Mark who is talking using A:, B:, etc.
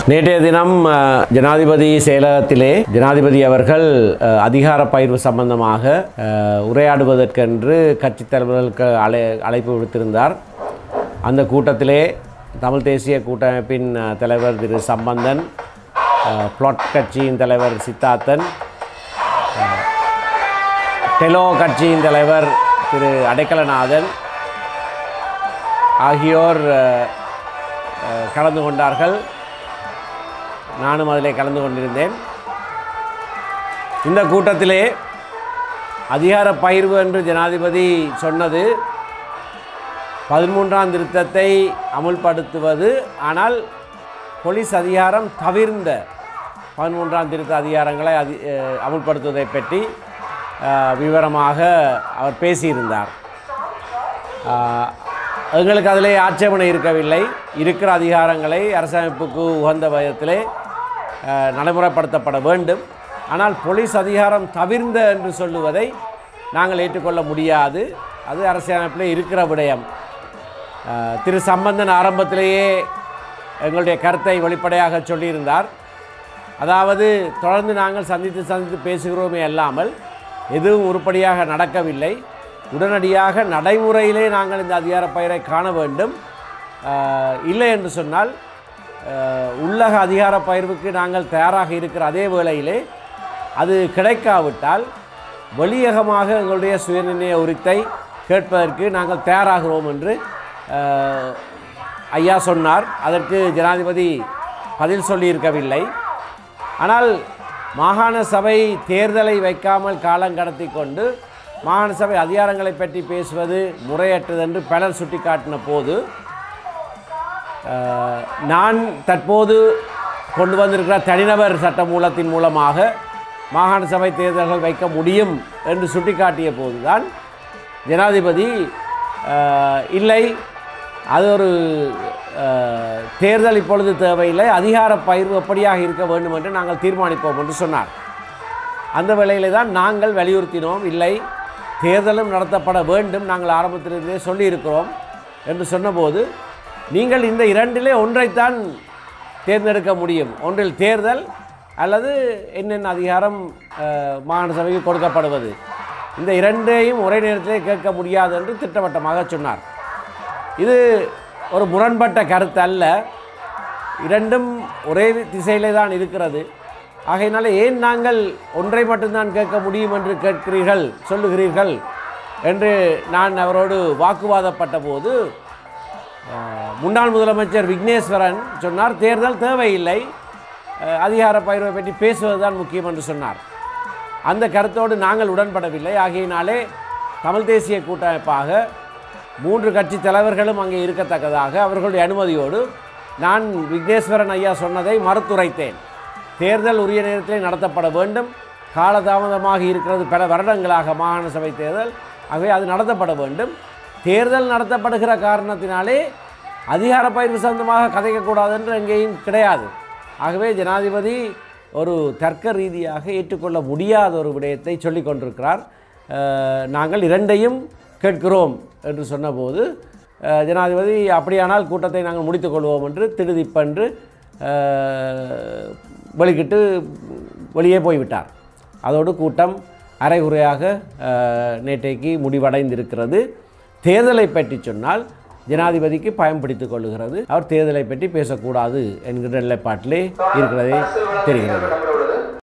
A: நேற்றைய தினம் அஹ், ஜனாதிபதி செயலகத்திலே ஜனாதிபதி அவர்கள் அஹ், அதிகார பயிர்வு சம்பந்தமாக அஹ், உரையாடுவதற்கென்று கட்சித் தலைவர்களுக்கு அழை அழைப்பு விடுத்திருந்தார் அந்த கூட்டத்திலே தமிழ் தேசிய கூட்டமைப்பின் அஹ், தலைவர் திரு சம்பந்தன் அஹ், பிளாட் கட்சியின் தலைவர் சித்தார்த்தன் அஹ், டெலோ கட்சியின் தலைவர் திரு அடைக்கலநாதன் ஆகியோர் அஹ், அஹ், கலந்து கொண்டார்கள் நானும் அதிலே கலந்து கொண்டிருந்தேன் இந்த கூட்டத்திலே அதிகார பகிர்வு என்று ஜனாதிபதி சொன்னது பதிமூன்றாம் திருத்தத்தை அமுல்படுத்துவது ஆனால் போலீஸ் அதிகாரம் தவிர்ந்த பதிமூன்றாம் திருத்த அதிகாரங்களை அதி அஹ், அமுல்படுத்துவதை பற்றி அஹ், விவரமாக அவர் பேசியிருந்தார் ஆஹ், எங்களுக்கு அதிலே ஆட்சேபனை இருக்கவில்லை இருக்கிற அதிகாரங்களை அரசமைப்புக்கு உகந்த விதத்திலே ஆஹ், நடைமுறைப்படுத்தப்பட வேண்டும் ஆனால் போலீஸ் அதிகாரம் தவிர்ந்த என்று சொல்லுவதை நாங்கள் ஏற்றுக்கொள்ள முடியாது அது அரசியலமைப்பிலே இருக்கிற விடயம் ஆஹ், திரு சம்பந்தன் ஆரம்பத்திலேயே எங்களுடைய கருத்தை வெளிப்படையாக சொல்லியிருந்தார் அதாவது தொடர்ந்து நாங்கள் சந்தித்து சந்தித்து பேசுகிறோமே அல்லாமல் எதுவும் உருப்படியாக நடக்கவில்லை உடனடியாக நடைமுறையிலே நாங்கள் இந்த அதிகார பயிரை காண வேண்டும் ஆஹ், இல்லை என்று சொன்னால் ஆஹ், உள்ளக அதிகார பயிர்வுக்கு நாங்கள் தயாராக இருக்கிற அதே வேளையிலே அது கிடைக்காவிட்டால் வெளியகமாக எங்களுடைய சுயநிர்ணய உரித்தை கேட்பதற்கு நாங்கள் தயாராகிறோம் என்று ஆஹ், ஐயா சொன்னார் அதற்கு ஜனாதிபதி பதில் சொல்லியிருக்கவில்லை ஆனால் மாகாண சபை தேர்தலை வைக்காமல் காலம் கடத்தி கொண்டு மாகாண சபை அதிகாரங்களை பற்றி பேசுவது முறையற்றது என்று பலர் சுட்டிக்காட்டின போது அஹ், நான் தற்போது கொண்டு வந்திருக்கிற தனிநபர் சட்ட மூலத்தின் மூலமாக மாகாண சபை தேர்தல்கள் வைக்க முடியும் என்று சுட்டிக்காட்டிய போதுதான் ஜனாதிபதி அஹ், இல்லை அது ஒரு அஹ், தேர்தல் இப்பொழுது தேவையில்லை அதிகார பயிர்வு எப்படியாக இருக்க வேண்டும் என்று நாங்கள் தீர்மானிப்போம் என்று சொன்னார் அந்த வேளையிலே தான் நாங்கள் வலியுறுத்தினோம் இல்லை தேர்தலும் நடத்தப்பட வேண்டும் நாங்கள் ஆரம்பத்திலிருந்தே சொல்லியிருக்கிறோம் என்று சொன்னபோது நீங்கள் இந்த இரண்டிலே ஒன்றைத்தான் தேர்ந்தெடுக்க முடியும் ஒன்றில் தேர்தல் அல்லது என்னென்ன அதிகாரம் அஹ், மாகாண சபைக்கு கொடுக்கப்படுவது இந்த இரண்டையும் ஒரே நேரத்திலே கேட்க முடியாது என்று திட்டவட்டமாக சொன்னார் இது ஒரு முரண்பட்ட கருத்து அல்ல இரண்டும் ஒரே திசையிலே தான் இருக்கிறது ஆகையினால ஏன் நாங்கள் ஒன்றை மட்டும்தான் கேட்க முடியும் என்று கேட்கிறீர்கள் சொல்லுகிறீர்கள் என்று நான் அவரோடு வாக்குவாதப்பட்ட போது அஹ், முன்னாள் முதலமைச்சர் விக்னேஸ்வரன் சொன்னார் தேர்தல் தேவையில்லை அஹ், அதிகார பகிர்வை பற்றி பேசுவதுதான் முக்கியம் என்று சொன்னார் அந்த கருத்தோடு நாங்கள் உடன்படவில்லை ஆகையினாலே தமிழ் தேசிய கூட்டமைப்பாக மூன்று கட்சி தலைவர்களும் அங்கே இருக்கத்தக்கதாக அவர்களுடைய அனுமதியோடு நான் விக்னேஸ்வரன் ஐயா சொன்னதை மறுத்துரைத்தேன் தேர்தல் உரிய நேரத்தில் நடத்தப்பட வேண்டும் காலதாமதமாக இருக்கிறது பல வருடங்களாக மாகாண சபை தேர்தல் ஆகவே அது நடத்தப்பட வேண்டும் தேர்தல் நடத்தப்படுகிற காரணத்தினாலே அதிகார பயிர்வு சம்பந்தமாக கதைக்கக்கூடாது என்று எங்கேயும் கிடையாது ஆகவே ஜனாதிபதி ஒரு தர்க்க ரீதியாக ஏற்றுக்கொள்ள முடியாத ஒரு விடயத்தை சொல்லிக் கொண்டிருக்கிறார் அஹ், நாங்கள் இரண்டையும் கேட்கிறோம் என்று சொன்னபோது அஹ், ஜனாதிபதி அப்படியானால் கூட்டத்தை நாங்கள் முடித்துக்கொள்வோம் என்று திடுதிப்பென்று அஹ், வெளிக்கிட்டு வெளியே போய்விட்டார் அதோடு கூட்டம் அரைகுறையாக அஹ், நேற்றைக்கு முடிவடைந்திருக்கிறது தேர்தலை பற்றி சொன்னால் ஜனாதிபதிக்கு பயம் பிடித்துக் கொள்ளுகிறது அவர் தேர்தலை பற்றி பேசக்கூடாது என்கிற நிலைப்பாட்டிலே இருக்கிறதே தெரிகிறது